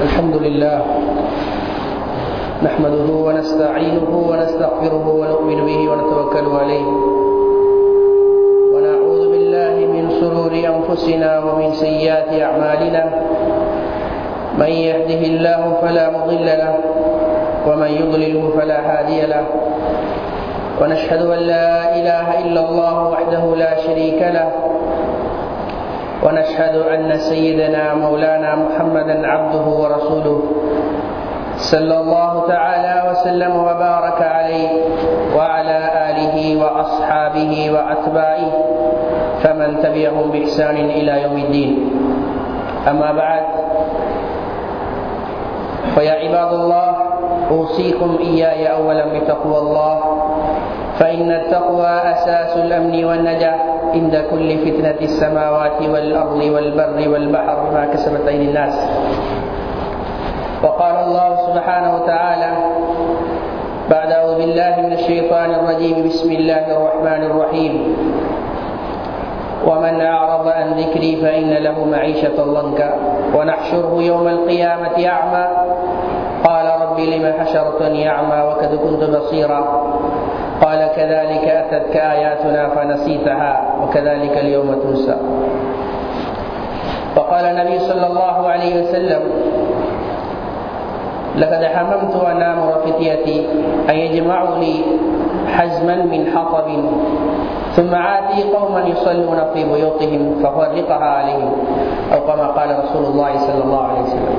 الحمد لله نحمده ونستعينه ونستغفره ونؤمن به ونتوكل عليه ونعوذ بالله من شرور أنفسنا ومن سيئات أعمالنا من يهده الله فلا مضل له ومن يضلله فلا هادي له ونشهد أن لا إله إلا الله وحده لا شريك له ونشهد أن سيدنا مولانا محمدا عبده ورسوله صلى الله تعالى وسلم وبارك عليه وعلى آله وأصحابه وأتباعه فمن تبعهم بإحسان إلى يوم الدين أما بعد فيا عباد الله أوصيكم إياي أولا بتقوى الله فإن التقوى أساس الأمن والنجاة عند كل فتنة السماوات والأرض والبر والبحر ما كسبت أيدي الناس وقال الله سبحانه وتعالى بعد أعوذ بالله من الشيطان الرجيم بسم الله الرحمن الرحيم ومن أعرض عن ذكري فإن له معيشة ضنكا ونحشره يوم القيامة أعمى قال رب لم حشرتني أعمى وقد كنت بصيرا قال كذلك أتتك آياتنا فنسيتها وكذلك اليوم تنسى وقال النبي صلى الله عليه وسلم لقد حممت أن آمر فتيتي أن يجمعوا لي حزما من حطب ثم آتي قوما يصلون في بيوتهم ففرقها عليهم أو كما قال رسول الله صلى الله عليه وسلم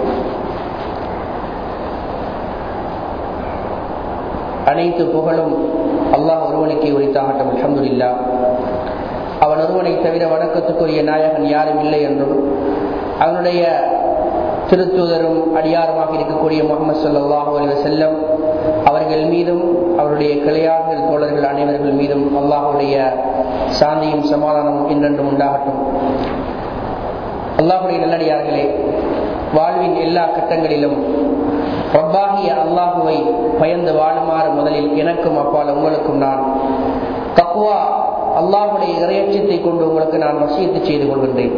அனைத்து புகழும் அல்லாஹ் ஒருவனுக்கு உரித்தாகட்டும் அலமதுல்லா அவன் ஒருவனை தவிர வணக்கத்துக்குரிய நாயகன் யாரும் இல்லை என்றும் அவனுடைய திருத்தூதரும் அடியாருமாக இருக்கக்கூடிய முகமது சொல்லாஹு அலி செல்லம் அவர்கள் மீதும் அவருடைய கிளையார்கள் தோழர்கள் அனைவர்கள் மீதும் அல்லாஹுடைய சாந்தியும் சமாதானமும் என்றென்றும் உண்டாகட்டும் அல்லாஹுடைய நல்லடியார்களே வாழ்வின் எல்லா கட்டங்களிலும் ரப்பாகிய அல்லாஹுவை பயந்து வாழுமாறு முதலில் எனக்கும் அப்பால் உங்களுக்கும் நான் தக்குவா அல்லாஹுடைய இறையச்சத்தை கொண்டு உங்களுக்கு நான் வசியத்து செய்து கொள்கின்றேன்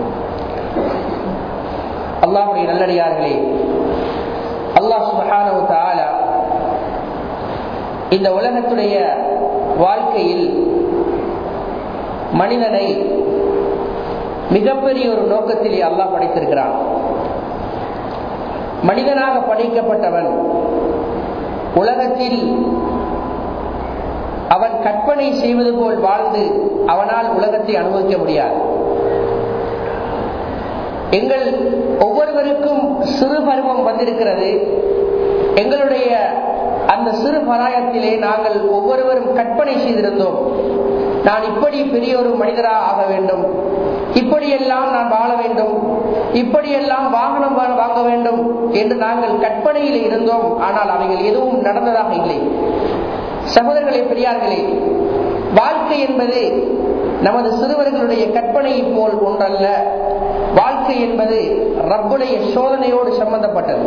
அல்லாஹுடைய நல்லடியார்களே அல்லாஹ் சுபஹானவு தாலா இந்த உலகத்துடைய வாழ்க்கையில் மனிதனை மிகப்பெரிய ஒரு நோக்கத்திலே அல்லாஹ் படைத்திருக்கிறான் மனிதனாக படைக்கப்பட்டவன் உலகத்தில் அவன் கற்பனை செய்வது போல் வாழ்ந்து அவனால் உலகத்தை அனுபவிக்க முடியாது எங்கள் ஒவ்வொருவருக்கும் சிறு பருவம் வந்திருக்கிறது எங்களுடைய அந்த சிறு பராயத்திலே நாங்கள் ஒவ்வொருவரும் கற்பனை செய்திருந்தோம் நான் இப்படி பெரிய ஒரு மனிதராக ஆக வேண்டும் இப்படியெல்லாம் நான் வாழ வேண்டும் இப்படியெல்லாம் வாகனம் வாங்க வேண்டும் என்று நாங்கள் கற்பனையில் இருந்தோம் ஆனால் அவைகள் எதுவும் நடந்ததாக இல்லை சகோதரர்களே பெரியார்களே வாழ்க்கை என்பது நமது சிறுவர்களுடைய கற்பனை போல் ஒன்றல்ல வாழ்க்கை என்பது ரப்புடைய சோதனையோடு சம்பந்தப்பட்டது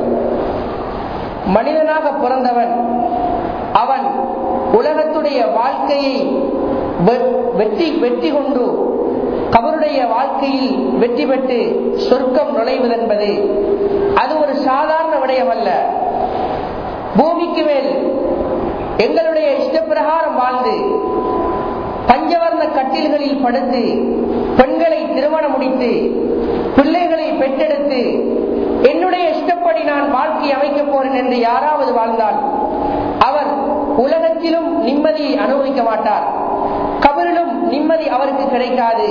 மனிதனாக பிறந்தவன் அவன் உலகத்துடைய வாழ்க்கையை வெற்றி வெற்றி கொண்டு கபருடைய வாழ்க்கையில் வெற்றி பெற்று சொர்க்கம் நுழைவதென்பது அது ஒரு சாதாரண விடயம் அல்ல பூமிக்கு மேல் எங்களுடைய இஷ்டப்பிரகாரம் வாழ்ந்து பஞ்சவர்ண கட்டில்களில் படுத்து பெண்களை திருமணம் முடித்து பிள்ளைகளை பெற்றெடுத்து என்னுடைய இஷ்டப்படி நான் வாழ்க்கை அமைக்கப் போறேன் என்று யாராவது வாழ்ந்தால் அவர் உலகத்திலும் நிம்மதியை அனுபவிக்க மாட்டார் கபரிலும் நிம்மதி அவருக்கு கிடைக்காது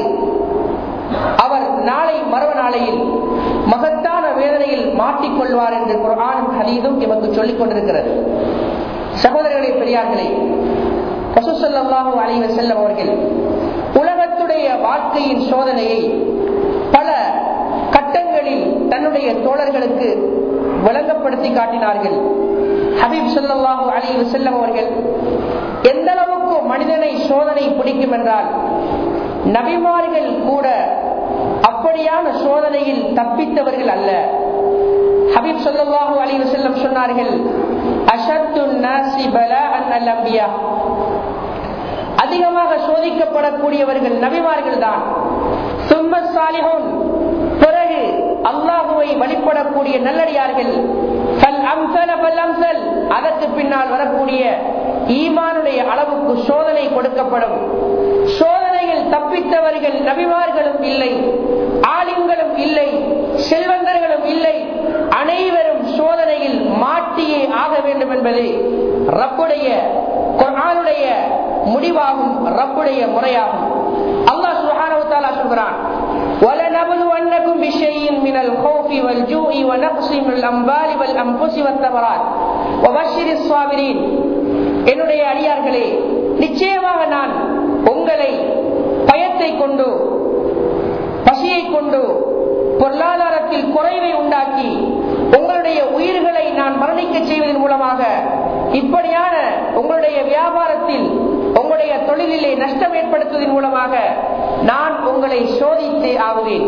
அவர் நாளை மரவ நாளையில் மகத்தான வேதனையில் மாட்டிக்கொள்வார் என்று குரானும் ஹதீதும் எமக்கு சொல்லிக் கொண்டிருக்கிறது சகோதரர்களே பெரியார்களே பசுசல்லாஹூ அலைவர் செல்லம் அவர்கள் உலகத்துடைய வாழ்க்கையின் சோதனையை பல கட்டங்களில் தன்னுடைய தோழர்களுக்கு விளங்கப்படுத்தி காட்டினார்கள் ஹபீப் சொல்லல்லாஹூ அலைவர் செல்லம் அவர்கள் எந்த அளவுக்கு மனிதனை சோதனை பிடிக்கும் என்றால் நபிமார்கள் கூட அப்படியான சோதனையில் தப்பித்தவர்கள் அல்ல ஹபீப் சொல்லல்லாஹூ அலைவர் செல்லம் சொன்னார்கள் அஷத்து நாசி பலா அன் அம்பியா அதிகமாக சோதிக்கப்படக்கூடியவர்கள் நபிமார்கள் தான் பிறகு அல்லாஹுவை வழிபடக்கூடிய நல்லடியார்கள் பல் அம்சல பல் அம்சல் அதற்கு பின்னால் வரக்கூடிய ஈமானுடைய அளவுக்கு சோதனை கொடுக்கப்படும் சோதனையில் தப்பித்தவர்கள் நபிமார்களும் இல்லை ஆலிம்களும் இல்லை செல்வந்தர்களும் இல்லை அனைவரும் சோதனையில் மாட்டியே ஆக வேண்டும் என்பது ரப்புடைய குர்ஆனுடைய முடிவாகும் ரப்புடைய முறையாகும் அல்லாஹ் சுப்ஹானஹு வ தஆலா சொல்கிறான் وَلَنَبْلُوَنَّكُمْ بِشَيْءٍ مِنَ الْخَوْفِ وَالْجُوعِ وَنَقْصٍ مِنَ الْأَمْوَالِ وَالْأَنفُسِ وَالثَّمَرَاتِ وَبَشِّرِ الصَّابِرِينَ என்னுடைய அடியார்களே நிச்சயமாக நான் உங்களை பயத்தை கொண்டு பசியை கொண்டு பொருளாதாரத்தில் குறைவை உண்டாக்கி உங்களுடைய உயிர்களை நான் மரணிக்க செய்வதன் மூலமாக இப்படியான உங்களுடைய வியாபாரத்தில் உங்களுடைய தொழிலிலே நஷ்டம் ஏற்படுத்துவதன் மூலமாக நான் உங்களை சோதித்து ஆகுவேன்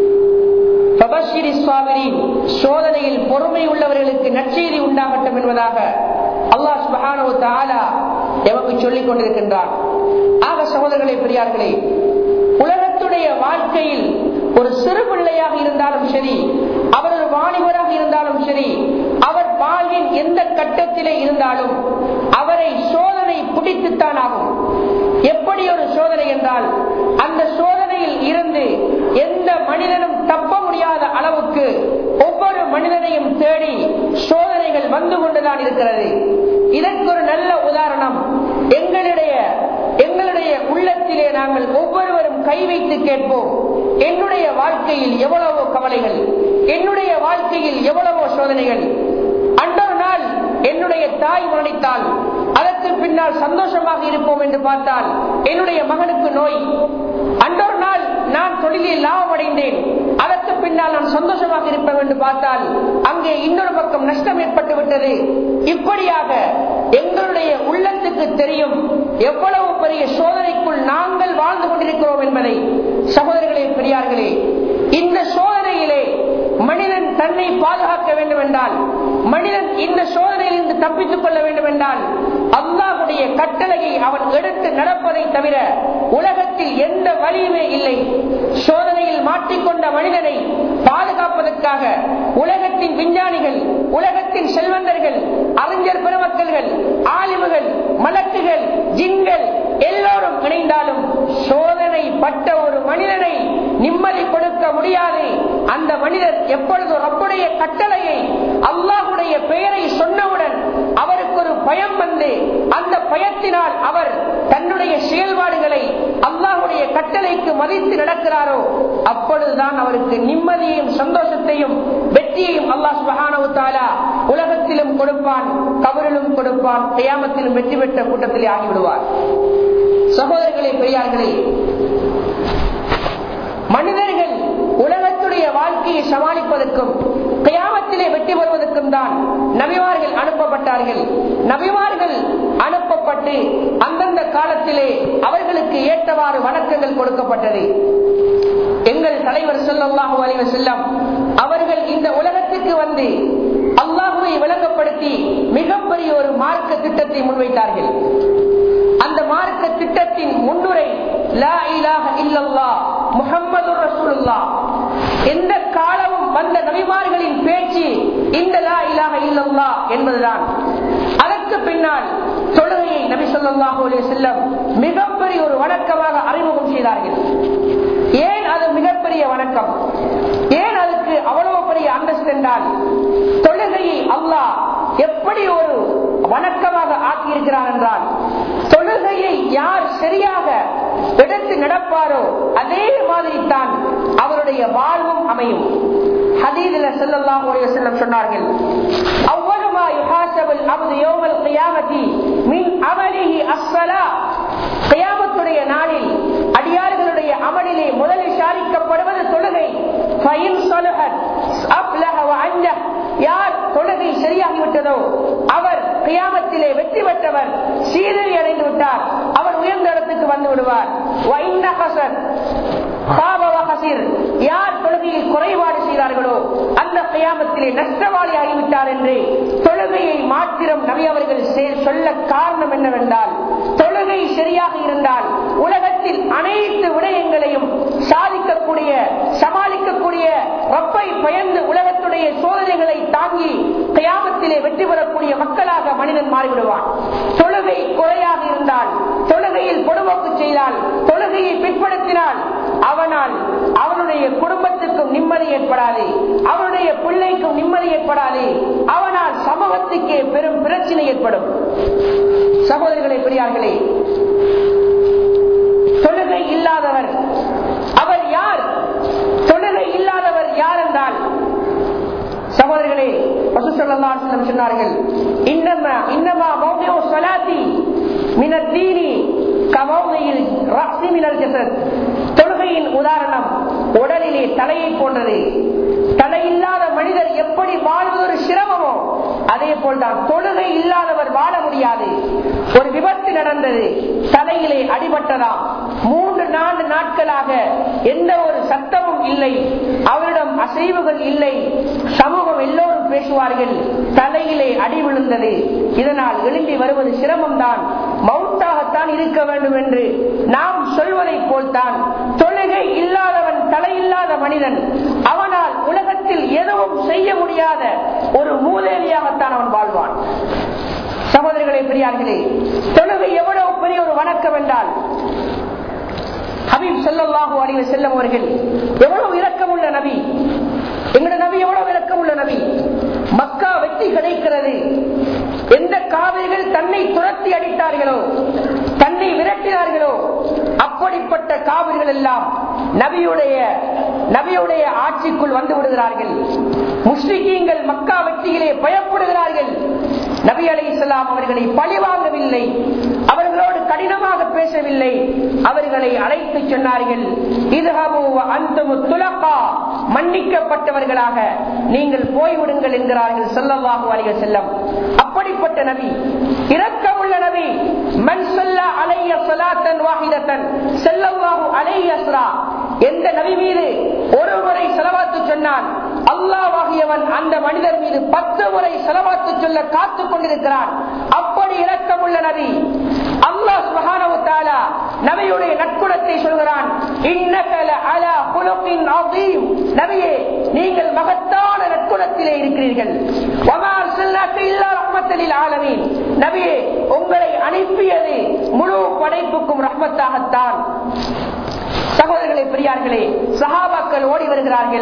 சோதனையில் பொறுமை உள்ளவர்களுக்கு நற்செய்தி உண்டாகட்டும் என்பதாக அல்லாஹ் சுபஹானோ தாலா எமக்கு சொல்லிக் கொண்டிருக்கின்றான் ஆக சகோதரர்களே பெரியார்களே உலகத்துடைய வாழ்க்கையில் ஒரு சிறு பிள்ளையாக இருந்தாலும் சரி அவர் ஒரு வாலிபராக இருந்தாலும் சரி அவர் வாழ்வின் எந்த கட்டத்திலே இருந்தாலும் அவரை சோதனை பிடித்துத்தான் ஆகும் எப்படி ஒரு சோதனை என்றால் அந்த சோதனையில் இருந்து எந்த மனிதனும் தப்ப முடியாத அளவுக்கு ஒவ்வொரு மனிதனையும் தேடி சோதனைகள் வந்து கொண்டுதான் இருக்கிறது இதற்கு ஒரு நல்ல உதாரணம் எங்களுடைய எங்களுடைய உள்ளத்திலே நாங்கள் ஒவ்வொருவரும் கை வைத்து கேட்போம் என்னுடைய வாழ்க்கையில் எவ்வளவோ கவலைகள் என்னுடைய வாழ்க்கையில் எவ்வளவோ சோதனைகள் அன்றொரு நாள் என்னுடைய தாய் மரணித்தால் அதற்கு பின்னால் சந்தோஷமாக இருப்போம் என்று பார்த்தால் என்னுடைய மகனுக்கு நோய் அன்றொரு நாள் நான் தொழிலில் லாபம் அடைந்தேன் அதற்கு பின்னால் நான் சந்தோஷமாக இருப்பேன் என்று பார்த்தால் அங்கே இன்னொரு பக்கம் நஷ்டம் ஏற்பட்டு விட்டது இப்படியாக எங்களுடைய உள்ளத்துக்கு தெரியும் எவ்வளவு பெரிய சோதனைக்குள் நாங்கள் வாழ்ந்து கொண்டிருக்கிறோம் என்பதை சகோதரர்களே பெரியார்களே இந்த சோதனையிலே மனிதன் தன்னை பாதுகாக்க வேண்டும் என்றால் மனிதன் இந்த சோதனையிலிருந்து தப்பித்துக் கொள்ள வேண்டும் என்றால் அல்லாஹுடைய கட்டளையை அவன் எடுத்து நடப்பதை தவிர உலகத்தில் எந்த வழியுமே இல்லை சோதனையில் மாட்டிக்கொண்ட மனிதனை பாதுகாப்பதற்காக உலகத்தின் விஞ்ஞானிகள் உலகத்தின் செல்வந்தர்கள் அறிஞர் பெருமக்கள்கள் ஆலிமுகள் மலக்குகள் ஜிங்கள் எல்லோரும் இணைந்தாலும் சோதனை பட்ட ஒரு மனிதனை நிம்மதி கொடுக்க முடியாது அந்த மனிதர் எப்பொழுது ரப்புடைய கட்டளையை அல்லாஹுடைய பெயரை சொன்னவுடன் அவருக்கு ஒரு பயம் வந்து அந்த பயத்தினால் அவர் தன்னுடைய செயல்பாடுகளை அல்லாஹுடைய கட்டளைக்கு மதித்து நடக்கிறாரோ அப்பொழுதுதான் அவருக்கு நிம்மதியையும் சந்தோஷத்தையும் வெற்றியையும் அல்லாஹ் சுபஹானவு தாலா உலகத்திலும் கொடுப்பான் கபரிலும் கொடுப்பான் கயாமத்திலும் வெற்றி பெற்ற கூட்டத்திலே ஆகிவிடுவார் சகோதரர்களே பெரியார்களே மனிதர்கள் உலகத்துடைய வாழ்க்கையை சமாளிப்பதற்கும் கயாமத்திலே வெற்றி பெறுவதற்கும் தான் நபிமார்கள் அனுப்பப்பட்டார்கள் நபிமார்கள் அனுப்பப்பட்டு அந்தந்த காலத்திலே அவர்களுக்கு ஏற்றவாறு வணக்கங்கள் கொடுக்கப்பட்டது எங்கள் தலைவர் சொல்லல்லாஹு அலைவ செல்லம் அவர்கள் இந்த உலகத்துக்கு வந்து அல்லாஹுவை விளங்கப்படுத்தி மிகப்பெரிய ஒரு மார்க்க திட்டத்தை முன்வைத்தார்கள் அந்த மார்க்க திட்டத்தின் முன்னுரை லா இலாஹ இல்லல்லா முஹம்மது ரசூலுல்லா எந்த காலமும் வந்த நபிமார்களின் பேச்சு இந்த லா இலாஹ இல்லல்லா என்பதுதான் அதற்கு பின்னால் தொழுகையை நபி சொல்லாஹு அலைஹி செல்லம் மிகப்பெரிய ஒரு வணக்கமாக அறிமுகம் செய்தார்கள் ஏன் அது மிகப்பெரிய வணக்கம் ஏன் அதுக்கு அவ்வளவு பெரிய அந்தஸ்து என்றால் தொழுகையை அல்லாஹ் எப்படி ஒரு வணக்கமாக ஆக்கியிருக்கிறார் என்றால் தொழுகையை யார் சரியாக எடுத்து நடப்பாரோ அதே மாதிரி தான் அவருடைய வாழ்வும் அமையும் ஹதீதில் செல்லல்லாஹுடைய செல்லம் சொன்னார்கள் அவ்வளவா யுஹாசபல் அவது யோமல் கியாமதி மின் அமலிஹி அஸ்ஸலா கியாமத்துடைய நாளில் அடியார்களுடைய அமலிலே முதல் விசாரிக்கப்படுவது தொழுகை ஃபைன் சொலுஹத் அப்லஹ வ அன்ஜஹ் யார் தொழுகை சரியாகிவிட்டதோ அவர் கியாமத்திலே வெற்றி பெற்றவர் சீரழி அடைந்து விட்டார் அவர் உயர்ந்த இடத்துக்கு வந்து விடுவார் யார் தொழுகையில் குறைபாடு செய்தார்களோ அந்த கயாமத்திலே நஷ்டவாளி ஆகிவிட்டார் என்று தொழுகையை மாத்திரம் நபி அவர்கள் சொல்ல காரணம் என்னவென்றால் தொழுகை சரியாக இருந்தால் உலகத்தில் அனைத்து விடயங்களையும் சாதிக்கக்கூடிய சமாளிக்கக்கூடிய ரப்பை பயந்து உலகத்துடைய சோதனைகளை தாங்கி கயாமத்திலே வெற்றி பெறக்கூடிய மக்களாக மனிதன் மாறிவிடுவான் தொழுகை குறையாக இருந்தால் தொழுகையில் பொடுமோக்கு செய்தால் தொழுகையை பிற்படுத்தினால் அவனால் அவனுடைய குடும்பத்துக்கும் நிம்மதி ஏற்படாது அவனுடைய பிள்ளைக்கும் நிம்மதி ஏற்படாது அவனால் சமூகத்துக்கே பெரும் பிரச்சனை ஏற்படும் சகோதரிகளை பெரியார்களே தொழுகை இல்லாதவர் அவர் யார் தொழுகை இல்லாதவர் யார் என்றால் சகோதரர்களே பசுசல்லாசனம் சொன்னார்கள் இன்னமா இன்னமா மௌமியோ சலாத்தி மினத்தீனி கமௌமையில் ராசி மினல் ஜசத் தொழுகையின் உதாரணம் உடலிலே தலையை போன்றது தலையில்லாத மனிதர் எப்படி வாழ்வது ஒரு சிரமமோ அதே போல்தான் தொழுகை இல்லாதவர் வாழ முடியாது ஒரு விபத்து நடந்தது தலையிலே அடிபட்டதாம் மூன்று நான்கு நாட்களாக எந்த ஒரு சத்தமும் இல்லை அவரிடம் அசைவுகள் இல்லை சமூகம் எல்லோரும் பேசுவார்கள் தலையிலே அடி விழுந்தது இதனால் எழும்பி வருவது சிரமம்தான் மவுத்தாகத்தான் இருக்க வேண்டும் என்று நாம் சொல்வதை போல்தான் தொழுகை இல்லாதவன் தலையில்லாத மனிதன் அவனால் உலகத்தில் எதுவும் செய்ய முடியாத ஒரு மூதேவியாகத்தான் அவன் வாழ்வான் சகோதரிகளே பெரியார்களே தொழுகை எவ்வளவு பெரிய ஒரு வணக்கம் என்றால் ஹபீப் செல்லல்லாஹு அலிவ செல்லம் அவர்கள் எவ்வளவு இரக்கமுள்ள நபி எங்களோட நபி எவ்வளவு இரக்கமுள்ள நபி மக்கா வெற்றி கிடைக்கிறது எந்த காவிரிகள் தன்னை துரத்தி அடித்தார்களோ தன்னை விரட்டினார்களோ அப்படிப்பட்ட காவிரிகள் எல்லாம் நபியுடைய நபியுடைய ஆட்சிக்குள் வந்து விடுகிறார்கள் முஸ்லிகீங்கள் மக்கா வெற்றியிலே பயப்படுகிறார்கள் நபி அலி இஸ்லாம் அவர்களை பழிவாங்கவில்லை அவர்களோடு கடினமாக பேசவில்லை அவர்களை அழைத்து சொன்னார்கள் மன்னிக்கப்பட்டவர்களாக நீங்கள் போய்விடுங்கள் என்கிறார்கள் சொல்லவாகு அலிக செல்லம் அப்படிப்பட்ட நபி இரக்கமுள்ள நபி மண் சொல்ல அலைய சொலாத்தன் வாகிதத்தன் செல்லவாகு அலைய எந்த நபி மீது ஒரு முறை செலவாத்து சொன்னான் அல்லாவாகியவன் அந்த மனிதர் மீது பத்து முறை செலவாத்து சொல்ல காத்துக் கொண்டிருக்கிறான் அப்படி இரக்கமுள்ள நபி அல்லாஹ் சுபஹானஹு நபியுடைய நற்குணத்தை சொல்கிறான் நபியே நீங்கள் மகத்தான நற்குணத்திலே இருக்கிறீர்கள் நபியே உங்களை அனுப்பியது முழு படைப்புக்கும் ரஹ்மத்தாகத்தான் சகோதரர்களே பெரியார்களே சஹாபாக்கள் ஓடி வருகிறார்கள்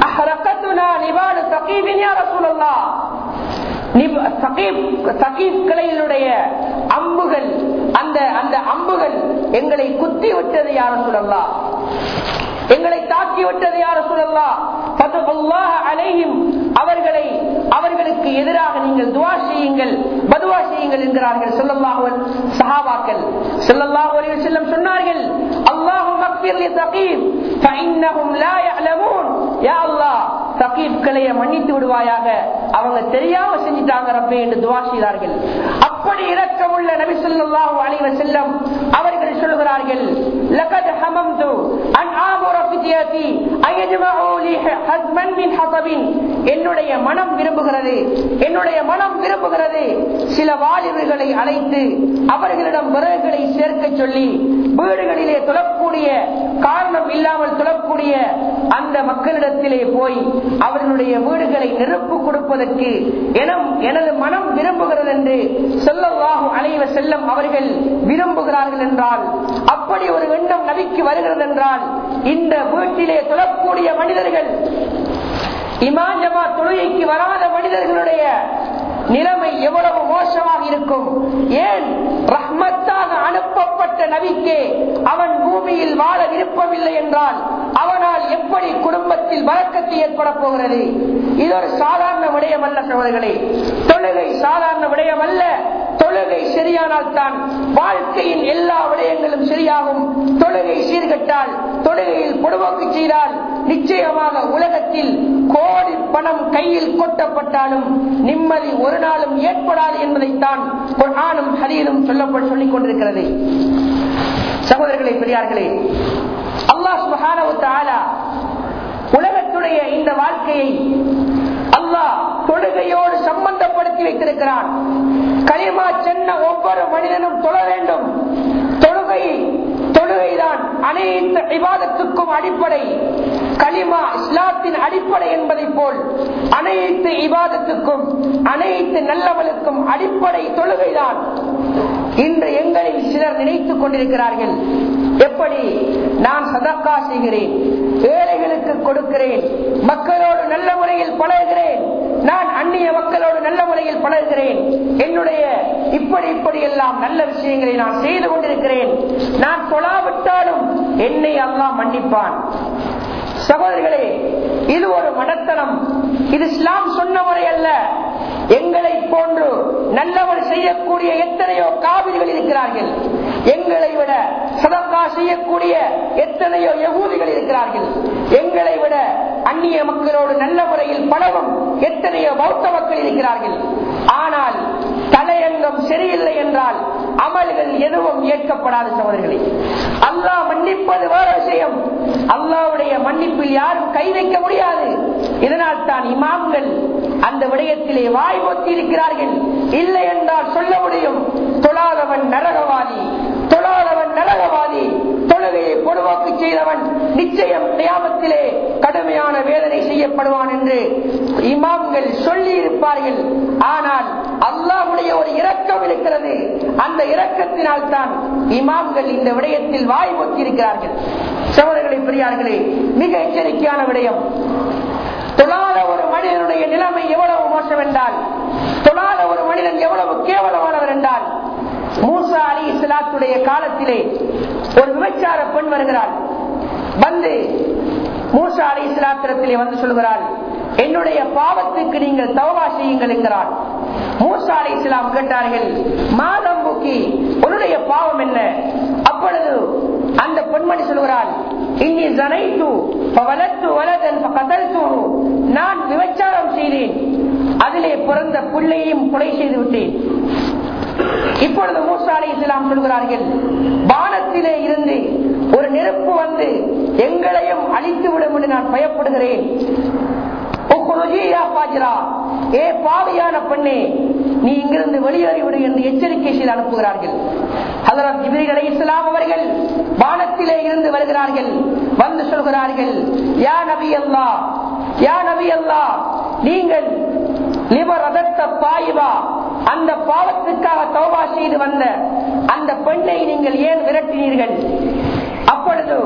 கிளையினுடைய அம்புகள் அந்த அந்த அம்புகள் எங்களை குத்தி விட்டது யார சொல்லலாம் எங்களை தாக்கி விட்டது யார சொல்லலாம் அலையும் அவர்களை அவர்களுக்கு எதிராக நீங்கள் துவா செய்யுங்கள் பதுவா செய்யுங்கள் என்கிறார்கள் சொல்லல்லாஹுவன் சஹாபாக்கள் சொல்லல்லாஹு அலைஹி வஸல்லம் சொன்னார்கள் அல்லாஹும் மக்ஃபிர் லி தகீப் ஃபஇன்னஹும் லா يعلمون யா அல்லாஹ் தகீப்களைய மன்னித்து விடுவாயாக அவங்க தெரியாம செஞ்சிட்டாங்க ரப்பே என்று துவா செய்தார்கள் அப்படி இரக்கமுள்ள நபி ஸல்லல்லாஹு அலைஹி வஸல்லம் அவர்கள் சொல்கிறார்கள் லகத் ஹமம்து அன் ஆமுர ஃபித்யதி அயஜ்மஉ லி ஹஸ்மன் மின் ஹதபின் என்னுடைய மனம் விரும்புகிறது என்னுடைய மனம் விரும்புகிறது சில வாலிபர்களை அழைத்து அவர்களிடம் விறகுகளை சேர்க்க சொல்லி வீடுகளிலே தொழக்கூடிய காரணம் இல்லாமல் தொழக்கூடிய அந்த மக்களிடத்திலே போய் அவர்களுடைய வீடுகளை நெருப்பு கொடுப்பதற்கு எனது மனம் விரும்புகிறது என்று சொல்லவாகும் அலைவ செல்லம் அவர்கள் விரும்புகிறார்கள் என்றால் அப்படி ஒரு எண்ணம் நபிக்கு வருகிறது என்றால் இந்த வீட்டிலே தொழக்கூடிய மனிதர்கள் இமாஞ்சமா தொழுகைக்கு வராத மனிதர்களுடைய நிலைமை எவ்வளவு மோசமாக இருக்கும் ஏன் ரஹ்மத்தாக அனுப்பப்பட்ட நபிக்கே அவன் பூமியில் வாழ விருப்பமில்லை என்றால் அவனால் எப்படி குடும்பத்தில் வழக்கத்தை ஏற்பட போகிறது இது ஒரு சாதாரண விடயம் அல்ல சகோதரர்களே தொழுகை சாதாரண விடயம் அல்ல தொழுகை சரியானால் தான் வாழ்க்கையின் எல்லா விடயங்களும் சரியாகும் தொழுகை சீர்கட்டால் தொழுகையில் பொடுவோக்கு செய்தால் நிச்சயமாக உலகத்தில் கோடி பணம் கையில் கொட்டப்பட்டாலும் நிம்மதி ஒரு நாளும் ஏற்படாது என்பதைத்தான் குர்ஆனும் ஹரீரும் சொல்லப்பட்டு சொல்லிக் கொண்டிருக்கிறது சகோதரர்களே பெரியார்களே அல்லாஹ் சுப்ஹானஹு வ தஆலா உலகத்துடைய இந்த வாழ்க்கையை அல்லாஹ் தொழுகையோடு சம்பந்தப்படுத்தி வைத்திருக்கிறான் களிமா சென்ன ஒவ்வொரு மனிதனும் தொழ வேண்டும் தொழுகை தொழுகைதான் அனைத்து இபாதத்துக்கும் அடிப்படை களிமா இஸ்லாத்தின் அடிப்படை என்பதை போல் அனைத்து இபாதத்துக்கும் அனைத்து நல்லவளுக்கும் அடிப்படை தொழுகைதான் இன்று எங்களில் சிலர் நினைத்துக் கொண்டிருக்கிறார்கள் எப்படி நான் சதக்கா செய்கிறேன் ஏழைகளுக்கு கொடுக்கிறேன் மக்களோடு நல்ல முறையில் பழகுகிறேன் நான் அந்நிய மக்களோடு நல்ல முறையில் பழகுகிறேன் என்னுடைய இப்படி இப்படி எல்லாம் நல்ல விஷயங்களை நான் செய்து கொண்டிருக்கிறேன் நான் தொழாவிட்டாலும் என்னை அல்லாஹ் மன்னிப்பான் சகோதரிகளே இது ஒரு மடத்தனம் இது இஸ்லாம் சொன்ன முறை அல்ல எங்களை போன்று நல்லவர் செய்யக்கூடிய எத்தனையோ காவிரிகள் இருக்கிறார்கள் எங்களை விட சதக்கா செய்யக்கூடிய எத்தனையோ யகூதிகள் இருக்கிறார்கள் எங்களை விட அந்நிய மக்களோடு நல்ல முறையில் பழகும் எத்தனையோ பௌத்த மக்கள் இருக்கிறார்கள் ஆனால் தலையங்கம் சரியில்லை என்றால் அமல்கள் எதுவும் ஏற்கப்படாத சகோதரர்களே அல்லாஹ் மன்னிப்பது வேற விஷயம் அல்லாவுடைய மன்னிப்பில் யாரும் கை வைக்க முடியாது இதனால் தான் இமாம்கள் அந்த விடயத்திலே வாய் ஒத்தி இருக்கிறார்கள் இல்லை என்றால் சொல்ல முடியும் தொழாதவன் நரகவாதி தொழாதவன் நரகவாதி தொழுகையை பொதுவாக்கு செய்தவன் நிச்சயம் நியாமத்திலே கடுமையான வேதனை செய்யப்படுவான் என்று இமாம்கள் சொல்லி இருப்பார்கள் ஆனால் அல்லாஹுடைய ஒரு இரக்கம் இருக்கிறது அந்த இரக்கத்தினால் தான் இமாம்கள் இந்த விடயத்தில் வாய் ஒத்திருக்கிறார்கள் சகோதரர்களை பெரியார்களே மிக எச்சரிக்கையான விடயம் தொழாத ஒரு மனிதனுடைய நிலைமை எவ்வளவு மோசம் என்றால் தொழாத ஒரு மனிதன் எவ்வளவு கேவலமானவர் என்றால் மூசா அலி இஸ்லாத்துடைய காலத்திலே ஒரு விபச்சார பெண் வருகிறாள் வந்து மூசா அலி இஸ்லாத்திரத்திலே வந்து சொல்கிறாள் என்னுடைய பாவத்துக்கு நீங்கள் தவவா செய்யுங்கள் என்கிறாள் மூசா அலி இஸ்லாம் கேட்டார்கள் மாதம் முக்கி உன்னுடைய பாவம் என்ன அப்பொழுது அந்த பெண்மணி சொல்கிறாள் இன்னி ஜனைத்து வளர்த்து வலதன் கதல்து நான் விபச்சாரம் செய்தேன் அதிலே பிறந்த பிள்ளையையும் கொலை செய்து விட்டேன் இப்பொழுது மூசா அலி இஸ்லாம் சொல்கிறார்கள் வானத்திலே இருந்து ஒரு நெருப்பு வந்து எங்களையும் அழித்து விடும் என்று நான் பயப்படுகிறேன் ஏ பாவியான பெண்ணே நீ இங்கிருந்து வெளியேறிவிடு என்று எச்சரிக்கை செய்து அனுப்புகிறார்கள் அதனால் ஜிபிரில் அலி இஸ்லாம் அவர்கள் வானத்திலே இருந்து வருகிறார்கள் வந்து சொல்கிறார்கள் யா நபி அல்லா யா நபி அல்லா நீங்கள் பாயிவா அந்த பாவத்துக்காக தௌபா செய்து வந்த அந்த பெண்ணை நீங்கள் ஏன் விரட்டினீர்கள் அப்பொழுது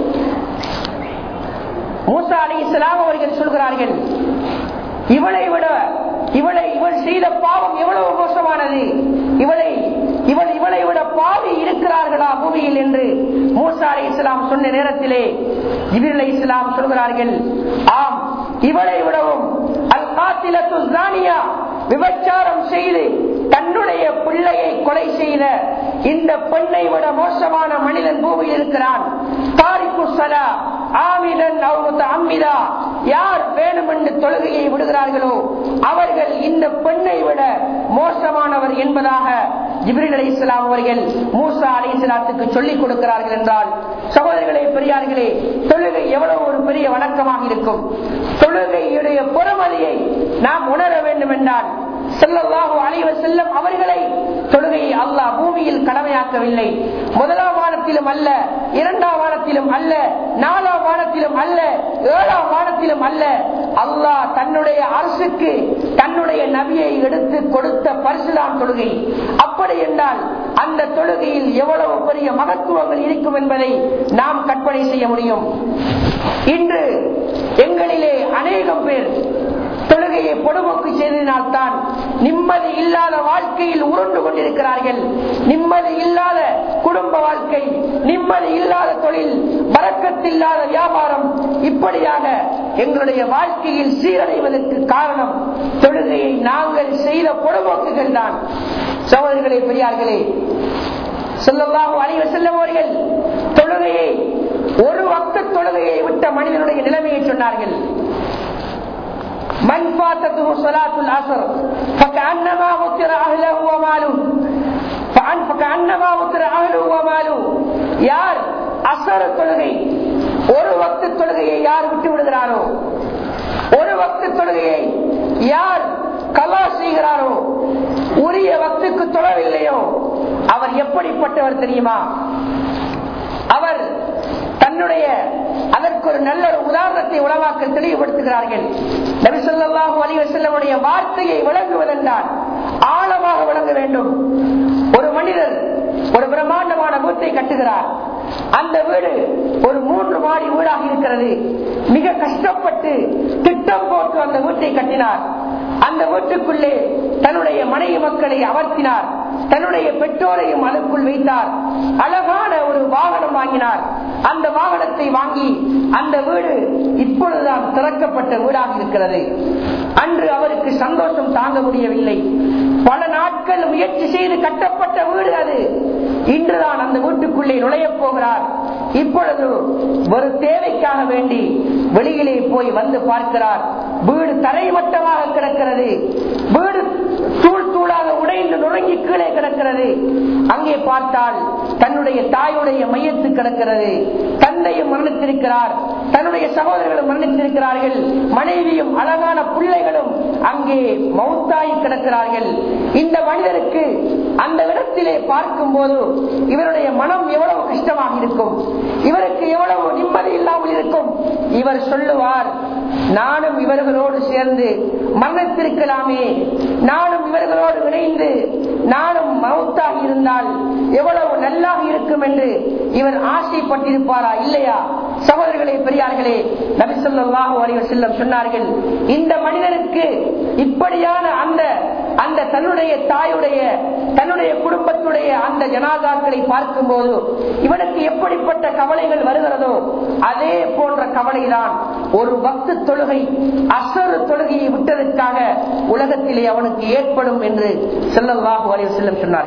மூசா அலி இஸ்லாம் அவர்கள் சொல்கிறார்கள் இவளை விட இவளை இவள் செய்த பாவம் எவ்வளவு மோசமானது இவளை இவள் இவளை விட பாவி இருக்கிறார்களா பூமியில் என்று மூசா அலி இஸ்லாம் சொன்ன நேரத்திலே இதில் இஸ்லாம் சொல்கிறார்கள் ஆம் இவளை விடவும் அல் காத்திலத்து ஜானியா விபச்சாரம் செய்து தன்னுடைய பிள்ளையை கொலை செய்த இந்த பெண்ணை விட மோசமான மனிதன் பூமியில் இருக்கிறான் தாரிக்கு சலா ஆமிதன் அம்மிதா யார் வேணுமென்று தொழுகையை விடுகிறார்களோ அவர்கள் இந்த பெண்ணை விட மோசமானவர் என்பதாக ஜிப்ரில் அலி இஸ்லாம் அவர்கள் மூசா அலி இஸ்லாத்துக்கு சொல்லிக் கொடுக்கிறார்கள் என்றால் சகோதரிகளே பெரியார்களே தொழுகை எவ்வளவு ஒரு பெரிய வணக்கமாக இருக்கும் தொழுகையுடைய பொறுமதியை நாம் உணர வேண்டும் என்றால் செல்லல்லாஹு அலைவ செல்லம் அவர்களை தொழுகையை அல்லாஹ் பூமியில் கடமையாக்கவில்லை முதலாம் வானத்திலும் அல்ல இரண்டாம் வானத்திலும் அல்ல நாலாம் வானத்திலும் அல்ல ஏழாம் வானத்திலும் அல்ல அல்லாஹ் தன்னுடைய அரசுக்கு தன்னுடைய நபியை எடுத்து கொடுத்த பரிசுதான் தொழுகை அப்படி என்றால் அந்த தொழுகையில் எவ்வளவு பெரிய மகத்துவங்கள் இருக்கும் என்பதை நாம் கற்பனை செய்ய முடியும் இன்று எங்களிலே அநேகம் பேர் தொழுகையை பொடுபோக்கு செய்ததினால்தான் நிம்மதி இல்லாத வாழ்க்கையில் உருண்டு கொண்டிருக்கிறார்கள் நிம்மதி இல்லாத குடும்ப வாழ்க்கை நிம்மதி இல்லாத தொழில் வரக்கத்தில்லாத வியாபாரம் இப்படியாக எங்களுடைய வாழ்க்கையில் சீரடைவதற்கு காரணம் தொழுகையை நாங்கள் செய்த பொடுபோக்குகள் தான் சகோதரிகளே பெரியார்களே சொல்லலாக அனைவர் செல்லவர்கள் தொழுகையை ஒரு வக்க தொழுகையை விட்ட மனிதனுடைய நிலைமையை சொன்னார்கள் من فاتته صلاة العصر فكأنما وتر أهله وماله فكأنما وتر أهله وماله யார் அசர தொழுகை செய்கிறாரோ உரிய வக்துக்கு தொழவில்லையோ அவர் எப்படிப்பட்டவர் தெரியுமா அவர் தன்னுடைய அதற்கு ஒரு நல்ல ஒரு உதாரணத்தை உலமாக்கள் தெளிவுபடுத்துகிறார்கள் நபிசல்லாஹு அலிவசல்லமுடைய வார்த்தையை விளங்குவதென்றால் ஆழமாக விளங்க வேண்டும் ஒரு மனிதர் ஒரு பிரம்மாண்டமான வீட்டை கட்டுகிறார் அந்த வீடு ஒரு மூன்று மாடி வீடாக இருக்கிறது மிக கஷ்டப்பட்டு திட்டம் போட்டு அந்த வீட்டை கட்டினார் அந்த வீட்டுக்குள்ளே தன்னுடைய மனைவி மக்களை அமர்த்தினார் தன்னுடைய பெற்றோரையும் அதற்குள் வைத்தார் அழகான ஒரு வாகனம் வாங்கினார் அந்த வாகனத்தை வாங்கி அந்த வீடு இப்பொழுதுதான் திறக்கப்பட்ட வீடாக இருக்கிறது அன்று அவருக்கு சந்தோஷம் தாங்க முடியவில்லை பல நாட்கள் முயற்சி செய்து கட்டப்பட்ட வீடு அது இன்றுதான் அந்த வீட்டுக்குள்ளே நுழையப் போகிறார் இப்பொழுது ஒரு தேவைக்காக வேண்டி வெளியிலே போய் வந்து பார்க்கிறார் வீடு தரைமட்டமாக கிடக்கிறது வீடு தூள் தூளாக உடைந்து நுழைங்கி கீழே கிடக்கிறது அங்கே பார்த்தால் தன்னுடைய தாயுடைய மையத்து கிடக்கிறது தந்தையும் மரணித்திருக்கிறார் தன்னுடைய சகோதரர்களும் மரணித்திருக்கிறார்கள் மனைவியும் அழகான பிள்ளைகளும் அங்கே மௌத்தாய் கிடக்கிறார்கள் இந்த மனிதருக்கு அந்த இடத்திலே பார்க்கும் போது இவருடைய மனம் எவ்வளவு கஷ்டமாக இருக்கும் இவருக்கு எவ்வளவு நிம்மதி இல்லாமல் இருக்கும் இவர் சொல்லுவார் நானும் இவர்களோடு சேர்ந்து மரணத்திருக்கலாமே நானும் இவர்களோடு இணைந்து நானும் மௌத்தாக இருந்தால் எவ்வளவு நல்லாக இருக்கும் என்று இவர் ஆசைப்பட்டிருப்பாரா இல்லையா சகோதரர்களே பெரியார்களே நபிசல்லாஹு அலைவர் செல்லம் சொன்னார்கள் இந்த மனிதனுக்கு இப்படியான அந்த அந்த தன்னுடைய தாயுடைய தன்னுடைய குடும்பத்துடைய அந்த ஜனாதாக்களை பார்க்கும் போது இவனுக்கு எப்படிப்பட்ட கவலைகள் வருகிறதோ அதே போன்ற கவலைதான் ஒரு பக்து தொழுகை அசரு தொழுகையை விட்டதற்காக உலகத்திலே அவனுக்கு ஏற்படும் என்று செல்லல்லாஹு அலைவர் செல்லம் சொன்னார்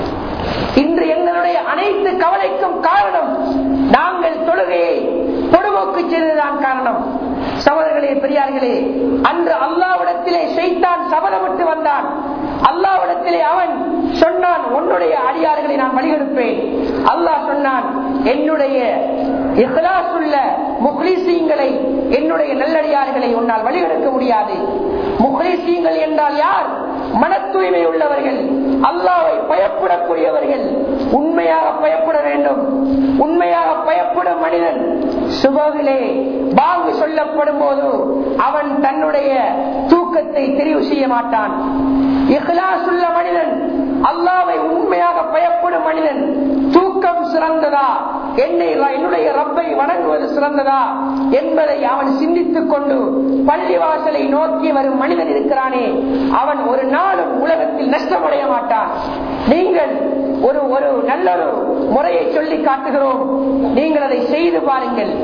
இன்று எங்களுடைய அனைத்து கவலைக்கும் காரணம் நாங்கள் தொழுகையை பொடுபோக்கு செய்ததுதான் காரணம் சகோதரர்களே பெரியார்களே அன்று அல்லாவிடத்திலே செய்தான் சபதமிட்டு வந்தான் அல்லாவிடத்திலே அவன் சொன்னான் உன்னுடைய அடியார்களை நான் வழிகெடுப்பேன் அல்லாஹ் சொன்னான் என்னுடைய இஹ்லாசுள்ள முக்லீசீங்களை என்னுடைய நல்லடியார்களை உன்னால் வழிகெடுக்க முடியாது முக்லீசீங்கள் என்றால் யார் மன தூய்மை உள்ளவர்கள் அல்லாவை பயப்படக்கூடியவர்கள் உண்மையாக பயப்பட வேண்டும் உண்மையாக பயப்படும் மனிதன் சுபகிலே வாங்கு சொல்லப்படும் போது அவன் தன்னுடைய தூக்கத்தை தெரிவு செய்ய மாட்டான் இஹ்லாஸ் உள்ள மனிதன் அல்லாவை உண்மையாக பயப்படும் மனிதன் தூக்கம் சிறந்ததா என்னை என்னுடைய ரப்பை வணங்குவது சிறந்ததா என்பதை அவன் சிந்தித்துக் கொண்டு பள்ளிவாசலை நோக்கி வரும் மனிதன் இருக்கிறானே அவன் ஒரு நாளும் உலகத்தில் நஷ்டமடைய மாட்டான் நீங்கள் ஒரு ஒரு நல்ல ஒரு முறையை சொல்லி காட்டுகிறோம் நீங்கள் அதை செய்து பாருங்கள்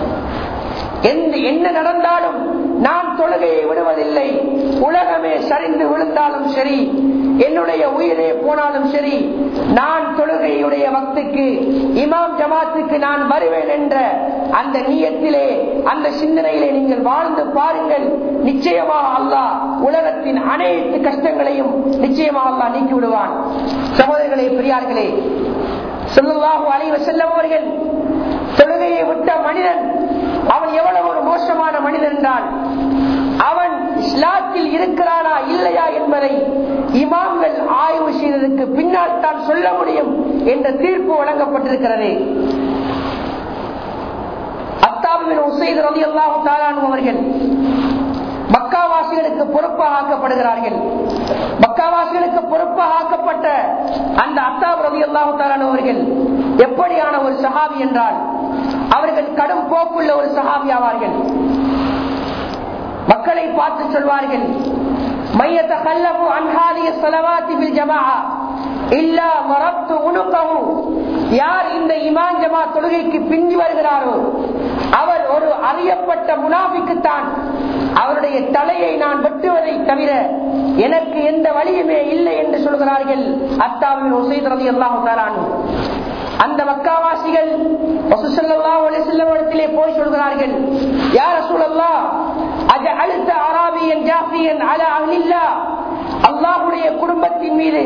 எந்த என்ன நடந்தாலும் நான் தொழுகையை விடுவதில்லை உலகமே சரிந்து விழுந்தாலும் சரி என்னுடைய உயிரே போனாலும் சரி நான் தொழுகையுடைய வக்துக்கு இமாம் ஜமாத்துக்கு நான் வருவேன் என்ற அந்த நீயத்திலே அந்த சிந்தனையிலே நீங்கள் வாழ்ந்து பாருங்கள் நிச்சயமாக அல்லாஹ் உலகத்தின் அனைத்து கஷ்டங்களையும் நிச்சயமாக அல்லாஹ் நீக்கி விடுவான் சகோதரர்களே பெரியார்களே சொல்லுவாக அலைவ செல்லவர்கள் தொழுகையை விட்ட மனிதன் அவன் எவ்வளவு ஒரு மோசமான மனிதன் என்றால் அவன் இஸ்லாத்தில் இருக்கிறானா இல்லையா என்பதை இமாம்கள் ஆய்வு செய்ததற்கு பின்னால் தான் சொல்ல முடியும் என்ற தீர்ப்பு வழங்கப்பட்டிருக்கிறது அத்தாபின் உசைது ரவி அல்லாஹு தாலானு அவர்கள் மக்காவாசிகளுக்கு பொறுப்பாக ஆக்கப்படுகிறார்கள் மக்காவாசிகளுக்கு பொறுப்பாக ஆக்கப்பட்ட அந்த அத்தாப் ரவி அல்லாஹு தாலானு அவர்கள் எப்படியான ஒரு சஹாபி என்றால் அவர்கள் கடும் போக்குள்ள ஒரு சஹாபி ஆவார்கள் மக்களை பார்த்து சொல்வார்கள் மையத்த கல்லபு அன்ஹாதிய செலவாத்தி பில் ஜமா இல்லா மரத்து உணுக்கவு யார் இந்த இமான் ஜமா தொழுகைக்கு பிந்தி வருகிறாரோ அவர் ஒரு அறியப்பட்ட முனாபிக்குத்தான் அவருடைய தலையை நான் வெட்டுவதை தவிர எனக்கு எந்த வழியுமே இல்லை என்று சொல்கிறார்கள் அத்தாவின் உசைத் ரதி அல்லாஹு அந்த மக்காவாசிகள் இடத்திலே போய் சொல்கிறார்கள் யார் சூழல்லா அஜ அழுத்த அராபியன் ஜாஃபியன் அல அஹ்லில்லா அல்லாஹுடைய குடும்பத்தின் மீது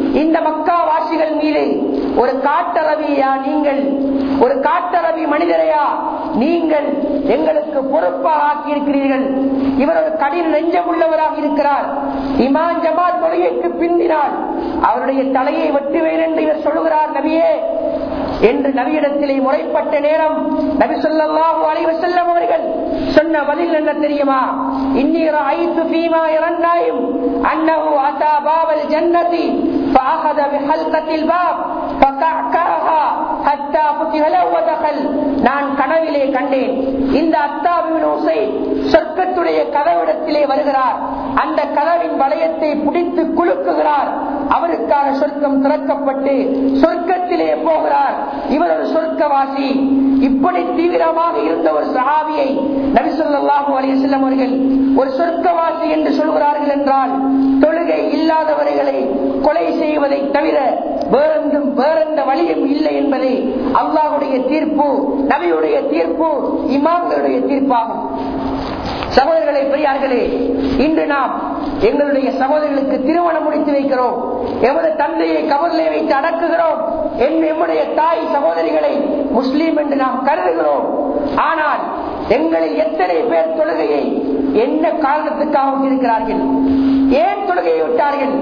இந்த மக்கா வாசிகள் மீது ஒரு காட்டரவியா நீங்கள் ஒரு காட்டரவி மனிதரையா நீங்கள் எங்களுக்கு பொறுப்பாக ஆக்கியிருக்கிறீர்கள் இவர் ஒரு கடின நெஞ்சம் உள்ளவராக இருக்கிறார் இமான் ஜமாத் தொழுகைக்கு பிந்தினால் அவருடைய தலையை வெட்டுவேன் என்று இவர் சொல்லுகிறார் நபியே என்று நபியிடத்திலே முறைப்பட்ட நேரம் நபி சொல்லாஹு அலைவ செல்லம் அவர்கள் சொன்ன பதில் என்ன தெரியுமா இன்னீர ஐத்து பீமா இறந்தாயும் அன்னஹு அத்தா பாவல் ஜன்னதி فأخذ بحلقة الباب فكعكعها حتى فتح له ودخل நான் கனவிலே கண்டேன் இந்த அத்தாபின் ஓசை சொர்க்கத்துடைய கதவிடத்திலே வருகிறார் அந்த கதவின் வளையத்தை பிடித்து குலுக்குகிறார் அவருக்காக சொர்க்கம் திறக்கப்பட்டு சொர்க்கத்திலே போகிறார் இவர் ஒரு சொர்க்கவாசி இப்படி தீவிரமாக இருந்த ஒரு சஹாபியை நபிசல்லாஹூ அலிசல்லம் அவர்கள் ஒரு சொர்க்கவாசி என்று சொல்கிறார்கள் என்றால் தொழுகை இல்லாதவர்களை கொலை செய்வதை தவிர வேறெந்தும் வேறெந்த வழியும் இல்லை என்பதை அல்லாஹுடைய தீர்ப்பு நபியுடைய தீர்ப்பு இமாம்களுடைய தீர்ப்பாகும் சகோதரர்களை பெரியார்களே இன்று நாம் எங்களுடைய சகோதரர்களுக்கு திருமணம் முடித்து வைக்கிறோம் எமது தந்தையை கவர்லே வைத்து அடக்குகிறோம் எம்முடைய தாய் சகோதரிகளை முஸ்லீம் என்று நாம் கருதுகிறோம் ஆனால் எங்களில் எத்தனை பேர் தொழுகையை என்ன காரணத்துக்காக இருக்கிறார்கள் ஏன் தொழுகையை விட்டார்கள்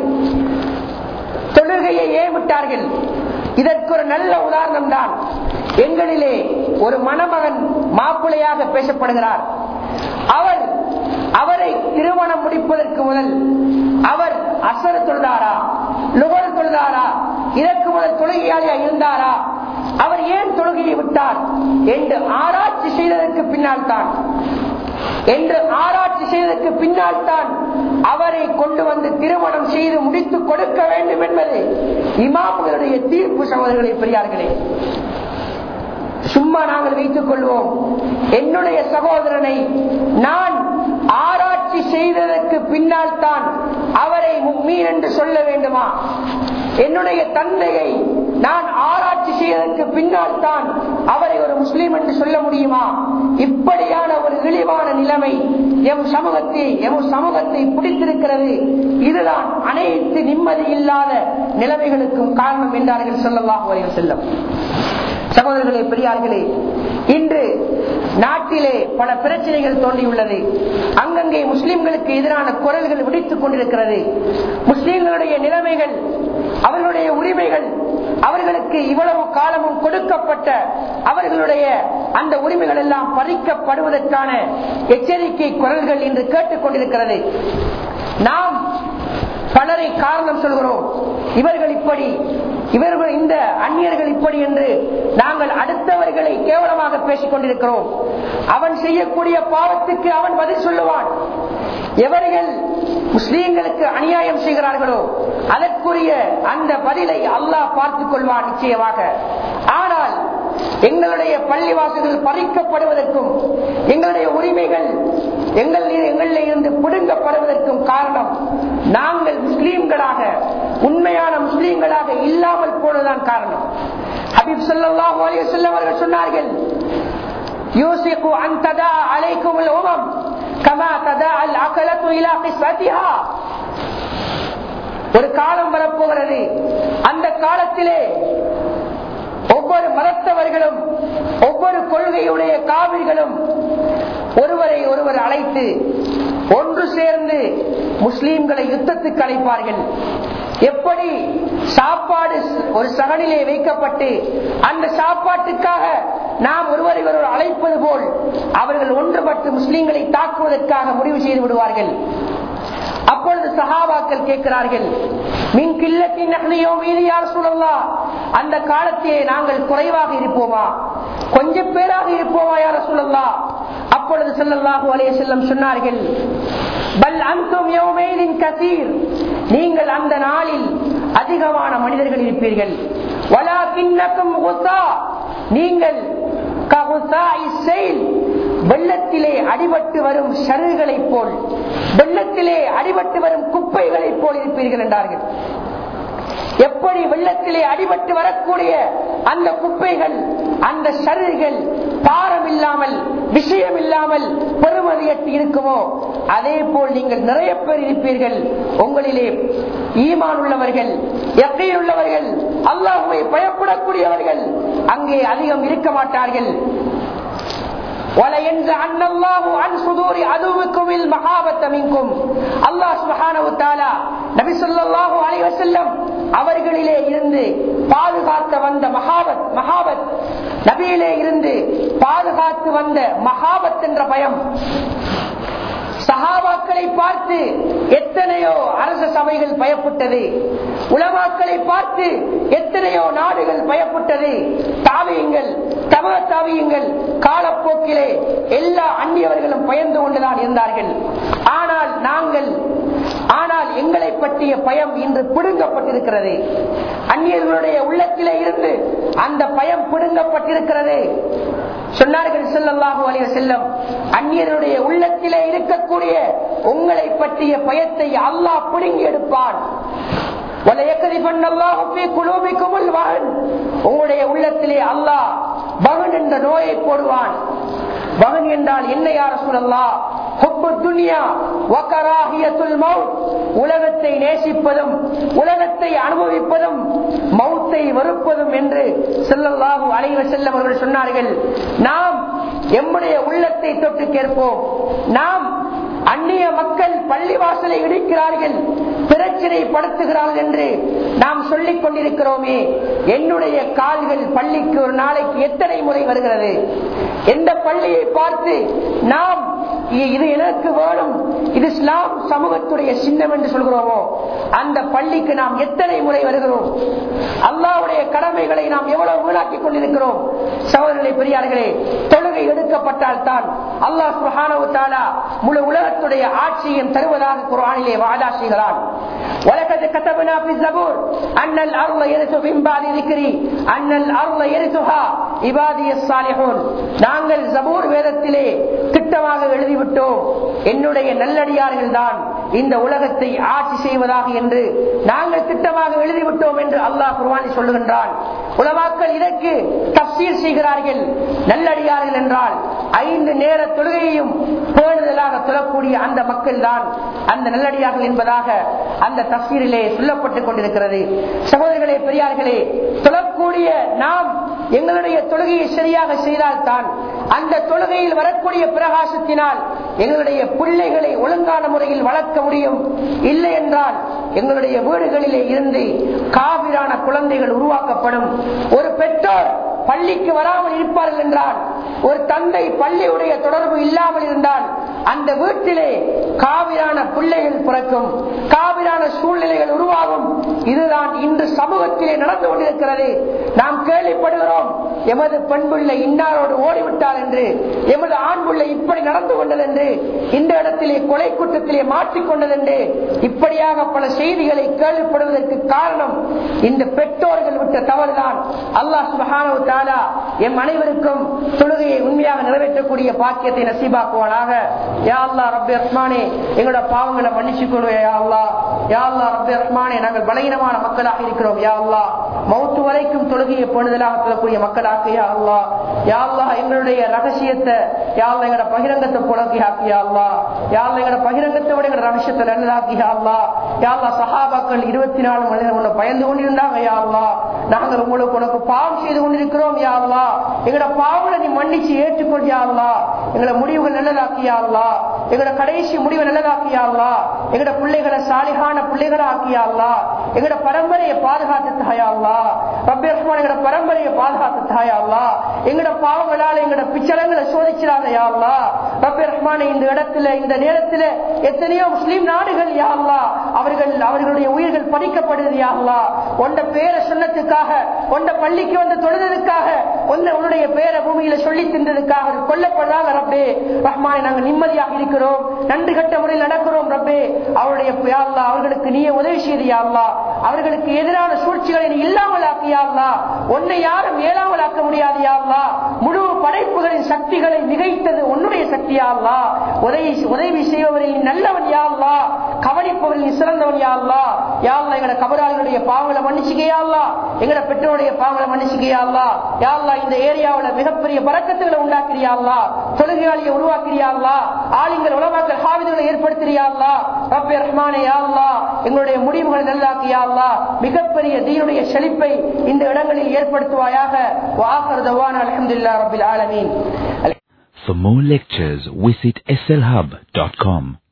தொழுகையை ஏன் விட்டார்கள் இதற்கு ஒரு நல்ல உதாரணம் தான் எங்களிலே ஒரு மணமகன் மாப்பிள்ளையாக பேசப்படுகிறார் அவர் அவரை திருமணம் முடிப்பதற்கு முதல் அவர் அசர தொழுதாரா நுகர் தொழுதாரா இதற்கு முதல் தொழுகையாளியா இருந்தாரா அவர் ஏன் தொழுகையை விட்டார் என்று ஆராய்ச்சி செய்ததற்கு பின்னால் தான் என்று ஆராய்ச்சி செய்ததற்கு பின்னால் தான் அவரை கொண்டு வந்து திருமணம் செய்து முடித்து கொடுக்க வேண்டும் என்பது இமாம்களுடைய தீர்ப்பு சகோதரர்களை பெரியார்களே சும்மா நாங்கள் வைத்துக் கொள்வோம் என்னுடைய சகோதரனை நான் ஆராய்ச்சி செய்ததற்கு பின்னால் தான் அவரை மீன் என்று சொல்ல வேண்டுமா என்னுடைய தந்தையை நான் ஆராய்ச்சி செய்ததற்கு பின்னால் தான் அவரை ஒரு முஸ்லீம் என்று சொல்ல முடியுமா இப்படியான ஒரு இழிவான நிலைமை எம் சமூகத்தை எம் சமூகத்தை பிடித்திருக்கிறது இதுதான் அனைத்து நிம்மதி இல்லாத நிலைமைகளுக்கும் காரணம் என்றார்கள் சொல்லலாம் செல்லும் சகோதரர்களே பெரியார்களே இன்று நாட்டிலே பல பிரச்சனைகள் தோன்றியுள்ளது அங்கங்கே முஸ்லிம்களுக்கு எதிரான குரல்கள் விடுத்துக் கொண்டிருக்கிறது முஸ்லிம்களுடைய நிலைமைகள் அவர்களுடைய உரிமைகள் அவர்களுக்கு இவ்வளவு காலமும் கொடுக்கப்பட்ட அவர்களுடைய அந்த உரிமைகள் எல்லாம் பறிக்கப்படுவதற்கான எச்சரிக்கை குரல்கள் இன்று கேட்டுக் கொண்டிருக்கிறது நாம் பலரை காரணம் சொல்கிறோம் இவர்கள் இப்படி இவர்கள் இந்த அந்நியர்கள் இப்படி என்று நாங்கள் அடுத்தவர்களை கேவலமாக பேசிக் கொண்டிருக்கிறோம் அவன் செய்யக்கூடிய பாவத்துக்கு அவன் பதில் சொல்லுவான் எவர்கள் முஸ்லீம்களுக்கு அநியாயம் செய்கிறார்களோ அதற்குரிய அந்த பதிலை அல்லாஹ் பார்த்துக் கொள்வான் நிச்சயமாக ஆனால் எங்களுடைய பள்ளிவாசல்கள் பறிக்கப்படுவதற்கும் எங்களுடைய உரிமைகள் எங்கள் எங்களில் இருந்து பிடுங்கப்படுவதற்கும் காரணம் நாங்கள் முஸ்லீம்களாக உண்மையான முஸ்லீம்களாக இல்லாமல் போனதுதான் காரணம் ஹபீப் சல்லாஹூ அலி அவர்கள் சொன்னார்கள் யோசிக்கு அந்ததா அலைக்கும் உமம் கமா ததா அல் அகலத்து இலா கிஸ்வதிஹா ஒரு காலம் வரப்போகிறது அந்த காலத்திலே ஒவ்வொரு மதத்தவர்களும் ஒவ்வொரு கொள்கையுடைய காவிர்களும் ஒருவரை ஒருவர் அழைத்து ஒன்று சேர்ந்து முஸ்லீம்களை யுத்தத்துக்கு அழைப்பார்கள் எப்படி சாப்பாடு ஒரு சகனிலே வைக்கப்பட்டு அந்த சாப்பாட்டுக்காக நாம் ஒருவரை ஒருவர் அழைப்பது போல் அவர்கள் ஒன்றுபட்டு முஸ்லீம்களை தாக்குவதற்காக முடிவு செய்து விடுவார்கள் அப்பொழுது சஹாபாக்கள் கேட்கிறார்கள் மின் கில்லத்தின் நகனையோ மீது யார் சொல்லலாம் அந்த காலத்திலே நாங்கள் குறைவாக இருப்போமா கொஞ்சம் பேராக இருப்போமா யார சொல்லலாம் அப்பொழுது செல்லல்லாஹு அலைய செல்லம் சொன்னார்கள் பல் அந்தும் யோமேதின் கசீர் நீங்கள் அந்த நாளில் அதிகமான மனிதர்கள் இருப்பீர்கள் வலா கிண்ணக்கும் நீங்கள் வெள்ளத்திலே அடிபட்டு வரும் சருகளைப் போல் வெள்ளத்திலே அடிபட்டு வரும் குப்பைகளைப் போல் இருப்பீர்கள் என்றார்கள் எப்படி வெள்ளத்திலே அடிபட்டு வரக்கூடிய அந்த குப்பைகள் அந்த சருகுகள் பாரம் இல்லாமல் விஷயம் இல்லாமல் பெருமதியற்று இருக்குமோ அதே போல் நீங்கள் நிறைய பேர் இருப்பீர்கள் உங்களிலே ஈமான் உள்ளவர்கள் யக்கீன் உள்ளவர்கள் அல்லாஹுவை பயப்படக்கூடியவர்கள் அங்கே அதிகம் இருக்க மாட்டார்கள் وَلَيَنزَعَنَّ اللَّهُ عَنْ صُدُورِ عَدُوِّكُمُ الْمَحَابَّةَ مِنكُمْ அல்லாஹ் சுப்ஹானஹு தஆலா நபி ஸல்லல்லாஹு அலைஹி வஸல்லம் அவர்களிலே இருந்து பாதுகாத்த வந்த மகாபத் மகாபத் நபியிலே இருந்து பாதுகாத்து வந்த மகாபத் என்ற பயம் சகாபாக்களை பார்த்து எத்தனையோ அரச சபைகள் பயப்பட்டது உலமாக்களை பார்த்து எத்தனையோ நாடுகள் பயப்பட்டது தாவியங்கள் தம தாவியங்கள் காலப்போக்கிலே எல்லா அந்நியவர்களும் பயந்து கொண்டுதான் இருந்தார்கள் ஆனால் நாங்கள் ஆனால் எங்களை பற்றிய பயம் இன்று பிடுங்கப்பட்டிருக்கிறது அந்நியர்களுடைய உள்ளத்திலே இருந்து அந்த பயம் பிடுங்கப்பட்டிருக்கிறது சொன்னார்கள் செல்லல்லாஹு அலைய செல்லம் அந்நியருடைய உள்ளத்திலே இருக்கக்கூடிய உங்களை பற்றிய பயத்தை அல்லாஹ் பிடுங்கி எடுப்பான் உங்களுடைய உள்ளத்திலே அல்லாஹ் பகன் என்ற நோயை போடுவான் பகன் என்றால் என்ன யார சொல்லல்லா உலகத்தை நேசிப்பதும் உலகத்தை அனுபவிப்பதும் மௌத்தை வெறுப்பதும் என்று செல்லல்லாஹு அலைவ செல்லம் அவர்கள் சொன்னார்கள் நாம் எம்முடைய உள்ளத்தை தொட்டு கேட்போம் நாம் அந்நிய மக்கள் பள்ளிவாசலை இடிக்கிறார்கள் பிரச்சனை படுத்துகிறார்கள் என்று நாம் சொல்லிக் கொண்டிருக்கிறோமே என்னுடைய கால்கள் பள்ளிக்கு ஒரு நாளைக்கு எத்தனை முறை வருகிறது எந்த பள்ளியை பார்த்து நாம் இது எனக்கு வேணும் இது இஸ்லாம் சமூகத்துடைய சின்னம் என்று சொல்கிறோமோ அந்த பள்ளிக்கு நாம் எத்தனை முறை வருகிறோம் அல்லாவுடைய கடமைகளை நாம் எவ்வளவு வீணாக்கிக் கொண்டிருக்கிறோம் சகோதரர்களை பெரியார்களே தொழுகை எடுக்கப்பட்டால் தான் அல்லாஹ் சுஹானவு தாலா முழு உலகத்துடைய ஆட்சியும் தருவதாக குரானிலே வாதா செய்கிறான் ولقد كتبنا في الزبور أن الأرض يرث من بعد ذكري أن الأرض يرثها عبادي الصالحون நாங்கள் ஜபூர் வேதத்திலே திட்டமாக எழுதிவிட்டோம் என்னுடைய நல்லடியார்கள் தான் இந்த உலகத்தை ஆட்சி செய்வதாக என்று நாங்கள் திட்டமாக எழுதிவிட்டோம் என்று அல்லாஹ் குர்வானி சொல்லுகின்றான் உலமாக்கள் இதற்கு தப்சீர் செய்கிறார்கள் நல்லடியார்கள் என்றால் ஐந்து நேர தொழுகையையும் பேணுதலாக தொழக்கூடிய அந்த மக்கள் தான் அந்த நல்லடியார்கள் என்பதாக அந்த தப்சீரிலே சொல்லப்பட்டுக் கொண்டிருக்கிறது சகோதரர்களே பெரியார்களே தொழக்கூடிய நாம் எங்களுடைய தொழுகையை சரியாக செய்தால்தான் அந்த தொழுகையில் வரக்கூடிய பிரகாசத்தினால் எங்களுடைய பிள்ளைகளை ஒழுங்கான முறையில் வளர்க்க முடியும் இல்லை என்றால் எங்களுடைய வீடுகளிலே இருந்து காவிரான குழந்தைகள் உருவாக்கப்படும் ஒரு பெற்றோர் பள்ளிக்கு வராமல் இருப்பார்கள் என்றால் ஒரு தந்தை பள்ளியுடைய தொடர்பு இல்லாமல் இருந்தால் அந்த வீட்டிலே காவிரான பிள்ளைகள் பிறக்கும் காவிரான சூழ்நிலைகள் உருவாகும் இதுதான் இன்று சமூகத்திலே நடந்து கொண்டிருக்கிறது நாம் கேள்விப்படுகிறோம் எமது பெண் பிள்ளை இன்னாரோடு ஓடிவிட்டார் என்று எமது ஆண் பிள்ளை இப்படி நடந்து கொண்டது என்று இந்த இடத்திலே கொலை குற்றத்திலே மாற்றிக்கொண்டது என்று இப்படியாக பல செய்திகளை கேள்விப்படுவதற்கு காரணம் இந்த பெற்றோர்கள் விட்ட தவறுதான் அல்லாஹ் சுபஹானவு தாலா எம் அனைவருக்கும் தொழுகையை உண்மையாக நிறைவேற்றக்கூடிய பாக்கியத்தை நசீபாக்குவானாக யா அல்லா ரப்பி ரஹ்மானே எங்களோட பாவங்களை மன்னிச்சு கொள்வோம் யா அல்லா யா அல்லா ரப்பி ரஹ்மானே நாங்கள் பலகீனமான மக்களாக இருக்கிறோம் யா அல்லா மௌத்து வரைக்கும் தொழுகையை பேணுதலாக சொல்லக்கூடிய மக்களாக யா அல்லா யா அல்லா எங்களுடைய ரகசியத்தை யா அல்லா எங்களோட பகிரங்கத்தை புலக்கி ஆக்கியா அல்லா யா அல்லா எங்களோட பகிரங்கத்தை விட எங்களோட ரகசியத்தை நல்லதாக்கியா அல்லா யா அல்லா சஹாபாக்கள் இருபத்தி நாலு மணி நேரம் உன்னை பயந்து கொண்டிருந்தாங்க யா அல்லா நாங்கள் உங்களுக்கு உனக்கு பாவம் செய்து கொண்டிருக்கிறோம் யா அல்லா எங்களோட பாவங்களை நீ மன்னிச்சு ஏற்றுக்கொண்டியா அல்லா எங்களோட முடிவுகள் நல்லதாக்கியா அல்லா எங்களோட கடைசி முடிவு நல்லதாக்கியா அல்லா எங்களோட பிள்ளைகளை சாலிகான பிள்ளைகளை ஆக்கியா அல்லா எங்களோட பரம்பரையை பாதுகாத்து தாயா அல்லா ரப்பி ரஹ்மான் எங்களோட பரம்பரையை பாதுகாத்து தாயா அல்லா எங்களோட பாவங்களால எங்களோட பிச்சளங்களை சோதிச்சிடாத யா அல்லா ரப்பி ரஹ்மான் இந்த இடத்துல இந்த நேரத்துல எத்தனையோ முஸ்லீம் நாடுகள் யா அல்லா அவர்கள் அவர்களுடைய உயிர்கள் பறிக்கப்படுது யா அல்லா உண்ட பேரை சொன்னதுக்காக உண்ட பள்ளிக்கு வந்து தொழுததுக்காக உன்னை உன்னுடைய பேரை பூமியில சொல்லி தின்றதுக்காக அவர்கள் கொல்லப்படுறாங்க ரப்பே ரஹ்மானை நாங்கள் நிம்மதியாக இருக்கிறோம் நன்றி கட்ட முறையில் நடக்கிறோம் ரப்பே அவருடைய யா அல்லா அவர்களுக்கு நீ உதவி செய்து யா அல்லா அவர்களுக்கு எதிரான சூழ்ச்சிகளை நீ இல்லாமல் ஆக்கியா அல்லா உன்னை யாரும் ஏழாமல் ஆக்க முடியாது யா அல்லா முழு படைப்புகளின் சக்திகளை மிகைத்தது உன்னுடைய சக்தியா அல்லா உதவி உதவி செய்பவரில் நல்லவன் யா அல்லா கவனிப்பவரில் சிறந்தவன் யா யா அல்லா யா அல்லா எங்கட கபராளிகளுடைய பாவங்களை மன்னிச்சுக்கையா அல்லா எங்கட பெற்றோருடைய பாவங்களை மன்னிச்சுக்கையா அல்லா யா அல்லா இந்த ஏரியாவுல மிகப்பெரிய பறக்கத்துகளை உண்டாக்குறியா அல்லா தொழுகையாளியை உருவாக்குறியா அல்லா ஆளுங்கள் உலமாக்கள் ஹாவிதுகளை ஏற்படுத்துறியா அல்லா ரப்பே ரஹ்மானே யா அல்லா எங்களுடைய முடிவுகளை நல்லாக்கியா அல்லா மிகப்பெரிய தீனுடைய செழிப்பை இந்த இடங்களில் ஏற்படுத்துவாயாக வாஹர் தவான் அலமதுல்லா ரபில் ஆலமீன் For more lectures, visit slhub.com.